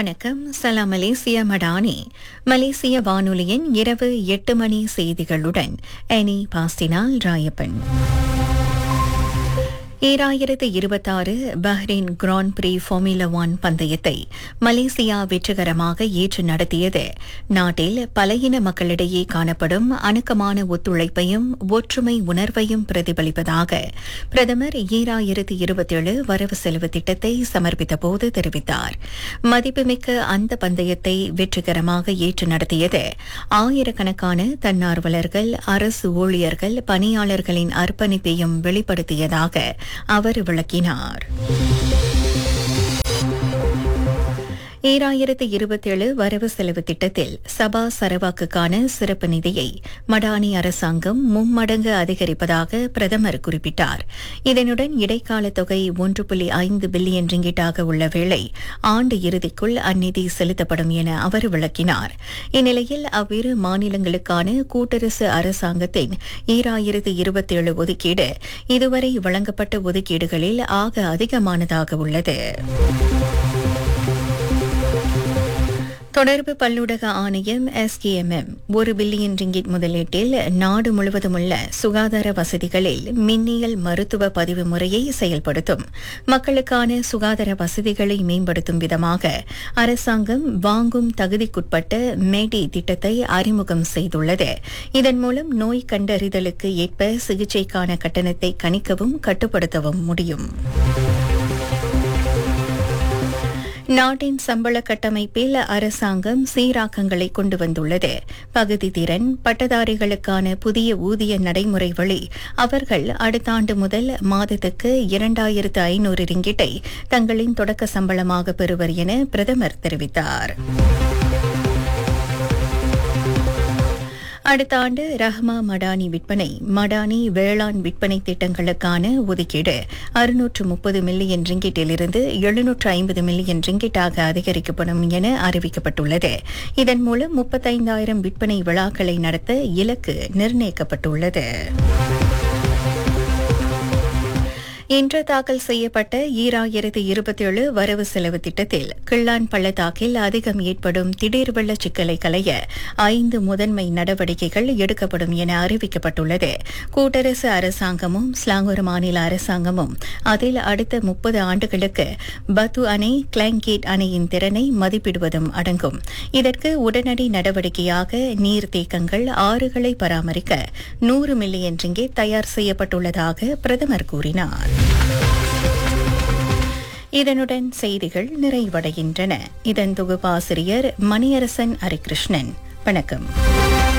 வணக்கம் சலாம் மலேசிய மடானி மலேசிய வானொலியின் இரவு எட்டு மணி செய்திகளுடன் எனி பாஸ்டினால் ராயப்பன் ஈராயிரத்து இருபத்தாறு Bahrain grand prix formula one பந்தயத்தை மலேசியா வெற்றிகரமாக ஏற்று நடத்தியது நாட்டில் பலையின மக்களிடையே காணப்படும் அணுக்கமான ஒத்துழைப்பையும் ஒற்றுமை உணர்வையும் பிரதிபலிப்பதாக பிரதமர் ஈராயிரத்து இருபத்தேழு வரவு செலவு திட்டத்தை சமர்ப்பித்தபோது தெரிவித்தார் மதிப்புமிக்க அந்த பந்தயத்தை வெற்றிகரமாக ஏற்று நடத்தியது ஆயிரக்கணக்கான தன்னார்வலர்கள் அரசு ஊழியர்கள் பணியாளர்களின் அர்ப்பணிப்பையும் வெளிப்படுத்தியதாக அவர் விளக்கினார் ஈராயிரத்து இருபத்தேழு வரவு செலவு திட்டத்தில் சபா சரவாக்குக்கான சிறப்பு நிதியை மடானி அரசாங்கம் மும்மடங்கு அதிகரிப்பதாக பிரதமர் குறிப்பிட்டார் இதனுடன் இடைக்கால தொகை ஒன்று புள்ளி ஐந்து பில்லியன் ரிங்கிட்டாக உள்ள வேளை ஆண்டு இறுதிக்குள் அந்நிதி செலுத்தப்படும் என அவர் விளக்கினார் இந்நிலையில் அவ்விரு மாநிலங்களுக்கான கூட்டரசு அரசாங்கத்தின் ஈராயிரத்து இருபத்தேழு ஒதுக்கீடு இதுவரை வழங்கப்பட்ட ஒதுக்கீடுகளில் ஆக அதிகமானதாக உள்ளது தொடர்பு பல்லூடக ஆணையம் எஸ்கேஎம்எம் ஒரு பில்லியன் ரிங்கிட் முதலீட்டில் நாடு முழுவதும் உள்ள சுகாதார வசதிகளில் மின்னியல் மருத்துவ பதிவு முறையை செயல்படுத்தும் மக்களுக்கான சுகாதார வசதிகளை மேம்படுத்தும் விதமாக அரசாங்கம் வாங்கும் தகுதிக்குட்பட்ட மேடி திட்டத்தை அறிமுகம் செய்துள்ளது இதன் மூலம் நோய் கண்டறிதலுக்கு ஏற்ப சிகிச்சைக்கான கட்டணத்தை கணிக்கவும் கட்டுப்படுத்தவும் முடியும் நாட்டின் சம்பள கட்டமைப்பில் அரசாங்கம் சீராக்கங்களை கொண்டு வந்துள்ளது பகுதி திறன் பட்டதாரிகளுக்கான புதிய ஊதிய நடைமுறை வழி அவர்கள் அடுத்த ஆண்டு முதல் மாதத்துக்கு இரண்டாயிரத்து ஐநூறு ரிங்கிட்டை தங்களின் தொடக்க சம்பளமாக பெறுவர் என பிரதமர் தெரிவித்தார் அடுத்த ஆண்டு ரஹ்மா மடானி விற்பனை மடானி வேளாண் விற்பனை திட்டங்களுக்கான ஒதுக்கீடு அறுநூற்று முப்பது மில்லியன் ரிங்கிட்டிலிருந்து எழுநூற்று ஐம்பது மில்லியன் ரிங்கிட்டாக அதிகரிக்கப்படும் என அறிவிக்கப்பட்டுள்ளது இதன் மூலம் முப்பத்தைந்தாயிரம் விற்பனை விழாக்களை நடத்த இலக்கு நிர்ணயிக்கப்பட்டுள்ளது இன்று தாக்கல் செய்யப்பட்ட ஈராயிரத்து இருபத்தேழு வரவு செலவு திட்டத்தில் கிள்ளான் பள்ளத்தாக்கில் அதிகம் ஏற்படும் திடீர் வெள்ள சிக்கலை களைய ஐந்து முதன்மை நடவடிக்கைகள் எடுக்கப்படும் என அறிவிக்கப்பட்டுள்ளது கூட்டரசு அரசாங்கமும் ஸ்லாங்கூர் மாநில அரசாங்கமும் அதில் அடுத்த முப்பது ஆண்டுகளுக்கு பத்து அணை கிளாங்கேட் அணையின் திறனை மதிப்பிடுவதும் அடங்கும் இதற்கு உடனடி நடவடிக்கையாக நீர்த்தேக்கங்கள் ஆறுகளை பராமரிக்க நூறு மில்லியன் ரிங்கே தயார் செய்யப்பட்டுள்ளதாக பிரதமர் கூறினார் இதனுடன் செய்திகள் நிறைவடைகின்றன இதன் தொகுப்பாசிரியர் மணியரசன் ஹரிகிருஷ்ணன் வணக்கம்